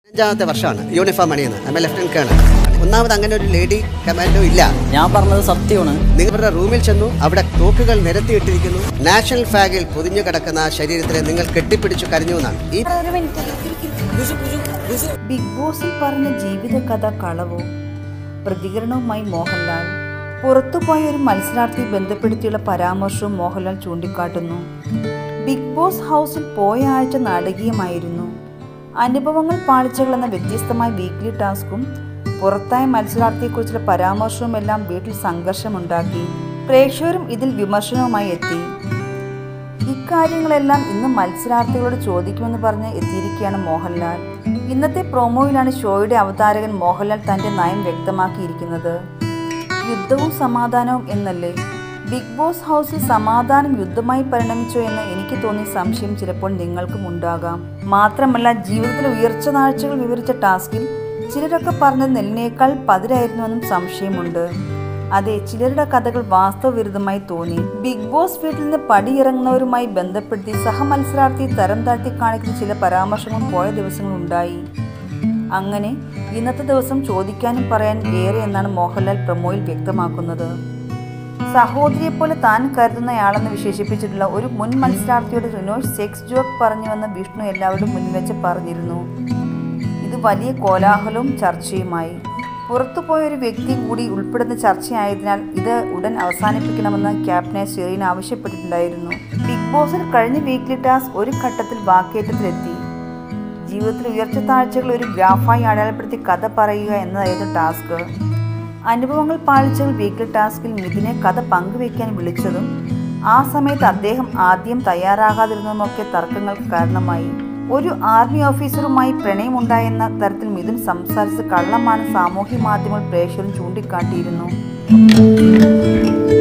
അഞ്ചാമത്തെ വർഷമാണ് യൂണിഫോം അണിയുന്നത് എം എൽ ലെഫ്റ്റനന്റ് കേണൽ ഒന്നാമത് അങ്ങനെ ഒരു ലേഡി കമാൻഡോ ഇല്ല ഞാൻ പറഞ്ഞത് സത്യമാണ് നിങ്ങളുടെ റൂമിൽ ചെന്നു അവിടെ തോക്കുകൾ നിരത്തിയിട്ടിരിക്കുന്നു നാഷണൽ ഫ്ലാഗിൽ പൊതിഞ്ഞു കിടക്കുന്ന ആ ശരീരത്തിനെ നിങ്ങൾ കെട്ടിപ്പിടിച്ചു കരഞ്ഞു എന്നാണ് ഈ ബിഗ് ബോസിൽ പറഞ്ഞ ജീവിതകഥ കളവോ പ്രതികരണവുമായി മോഹൻലാൽ പുറത്തുപോയ ഒരു മത്സരാർത്ഥിയെ ബന്ധപ്പെടുത്തിയുള്ള പരാമർശവും മോഹൻലാൽ ചൂണ്ടിക്കാട്ടുന്നു ബിഗ് ബോസ് ഹൗസിൽ പോയ ആഴ്ച നാടകീയമായിരുന്നു അനുഭവങ്ങൾ പാളിച്ചകൾ എന്ന വ്യത്യസ്തമായ വീക്ക്ലി ടാസ്കും പുറത്തായ മത്സരാർത്ഥിയെക്കുറിച്ചുള്ള പരാമർശവുമെല്ലാം വീട്ടിൽ സംഘർഷമുണ്ടാക്കി പ്രേക്ഷകരും ഇതിൽ വിമർശനവുമായി എത്തി ഇക്കാര്യങ്ങളെല്ലാം ഇന്ന് മത്സരാർത്ഥികളോട് ചോദിക്കുമെന്ന് പറഞ്ഞ് എത്തിയിരിക്കുകയാണ് മോഹൻലാൽ ഇന്നത്തെ പ്രോമോയിലാണ് ഷോയുടെ അവതാരകൻ മോഹൻലാൽ തന്റെ നയം വ്യക്തമാക്കിയിരിക്കുന്നത് യുദ്ധവും സമാധാനവും എന്നല്ലേ ബിഗ് ബോസ് ഹൗസിൽ സമാധാനം യുദ്ധമായി പരിണമിച്ചോ എന്ന് എനിക്ക് തോന്നിയ സംശയം ചിലപ്പോൾ നിങ്ങൾക്കും ഉണ്ടാകാം മാത്രമല്ല ജീവിതത്തിലെ ഉയർച്ച താഴ്ചകൾ വിവരിച്ച ടാസ്കിൽ ചിലരൊക്കെ പറഞ്ഞത് നെല്ലിനേക്കാൾ പതിരായിരുന്നുവെന്നും സംശയമുണ്ട് അതെ ചിലരുടെ കഥകൾ വാസ്തവവിരുദ്ധമായി തോന്നി ബിഗ് ബോസ് വീട്ടിൽ നിന്ന് പടിയിറങ്ങുന്നവരുമായി ബന്ധപ്പെടുത്തി സഹമത്സരാർത്ഥി തരം താഴ്ത്തി കാണിക്കുന്ന ചില പരാമർശങ്ങളും പോയ ദിവസങ്ങളുണ്ടായി അങ്ങനെ ഇന്നത്തെ ദിവസം ചോദിക്കാനും പറയാനും ഏറെ എന്നാണ് മോഹൻലാൽ പ്രമോയിൽ വ്യക്തമാക്കുന്നത് സഹോദരിയെ പോലെ താൻ കരുതുന്നയാളെന്ന് വിശേഷിപ്പിച്ചിട്ടുള്ള ഒരു മുൻ മത്സരാർത്ഥിയോട് റിനോഷ് സെക്സ് ജോക്ക് പറഞ്ഞുവെന്ന് വിഷ്ണു എല്ലാവരും മുന്നിൽ വെച്ച് പറഞ്ഞിരുന്നു ഇത് വലിയ കോലാഹലവും ചർച്ചയുമായി പുറത്തുപോയ ഒരു വ്യക്തി കൂടി ഉൾപ്പെടുന്ന ചർച്ചയായതിനാൽ ഇത് ഉടൻ അവസാനിപ്പിക്കണമെന്ന് ക്യാപ്റ്റനെ ഷെറീൻ ആവശ്യപ്പെട്ടിട്ടുണ്ടായിരുന്നു ബിഗ് ബോസിൽ കഴിഞ്ഞ വീക്ക്ലി ടാസ്ക് ഒരു ഘട്ടത്തിൽ വാക്കേറ്റത്തിലെത്തി ജീവിതത്തിൽ ഉയർച്ച താഴ്ചകൾ ഒരു ഗ്രാഫായി അടയാളപ്പെടുത്തി കഥ പറയുക എന്നതായിരുന്നു ടാസ്ക് അനുഭവങ്ങൾ പാലിച്ചകൾ വീക്ക്ലി ടാസ്കിൽ മിഥുനെ കഥ പങ്കുവെക്കാൻ വിളിച്ചതും ആ സമയത്ത് അദ്ദേഹം ആദ്യം തയ്യാറാകാതിരുന്നതുമൊക്കെ തർക്കങ്ങൾക്ക് കാരണമായി ഒരു ആർമി ഓഫീസറുമായി പ്രണയമുണ്ടായെന്ന തരത്തിൽ മിഥുൻ സംസാരിച്ച് കള്ളമാണ് സാമൂഹ്യ മാധ്യമങ്ങൾ പ്രേക്ഷകരും ചൂണ്ടിക്കാട്ടിയിരുന്നു